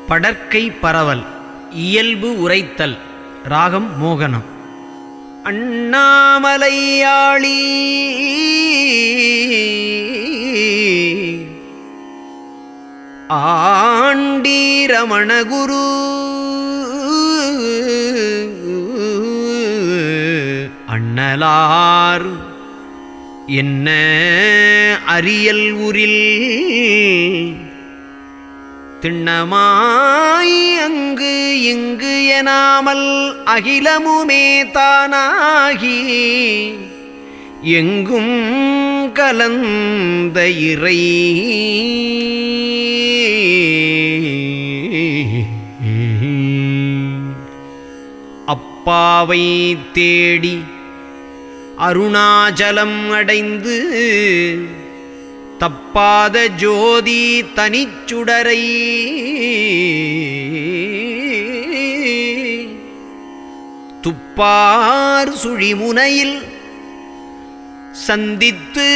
படர்க்கை பரவல் இயல்பு உரைத்தல் ராகம் மோகனம் அண்ணாமலையாளி ஆண்டீரமணகுரு அண்ணலார் என்ன அரியல் உரில் திண்ணமாய் அங்கு இங்கு எனாமல் அகிலமுமே தானாகி எங்கும் கலந்த இறை அப்பாவை தேடி அருணாச்சலம் அடைந்து தப்பாத ஜோதி தனிச்சுடரை துப்பார் சுழிமுனையில் சந்தித்து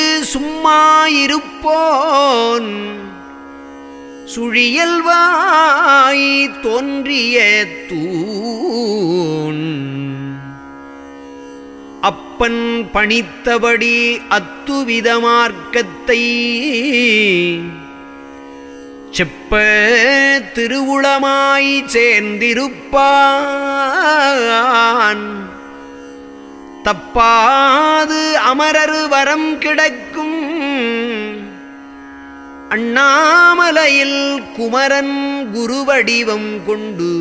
சும்மாயிருப்போன் சுழியல்வாய் தோன்றிய தூண் அப்பன் பணித்தபடி அத்துவித மார்க்கத்தை செப்ப திருவுளமாய் சேர்ந்திருப்பான் தப்பாது அமரரு வரம் கிடக்கும் அண்ணாமலையில் குமரன் குருவடிவம் கொண்டு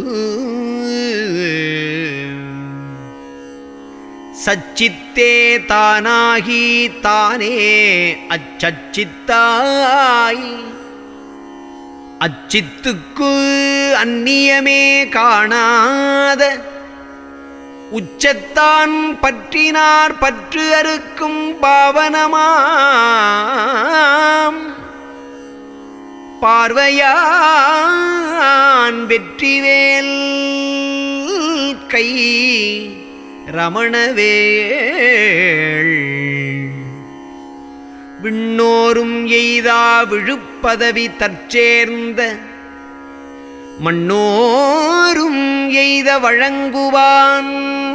சச்சித்தே தானாகி தானே அச்சச்சித்தாய் அச்சித்துக்கு அந்நியமே காணாத உச்சத்தான் பற்றினார் பற்று அறுக்கும் பாவனமாம் பார்வையான் வெற்றிவேல் கை ரமணவேள் விண்ணோரும் எய்தா விழுப்பதவி தற்சேர்ந்த மண்ணோரும் எய்த வழங்குவான்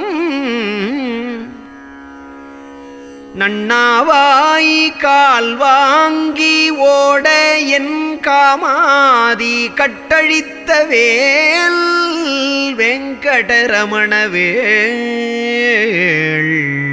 நன்னாவாய் கால் வாங்கி ஓட என் காமாதி கட்டழித்த வேல் வெங்கடரமணவேள்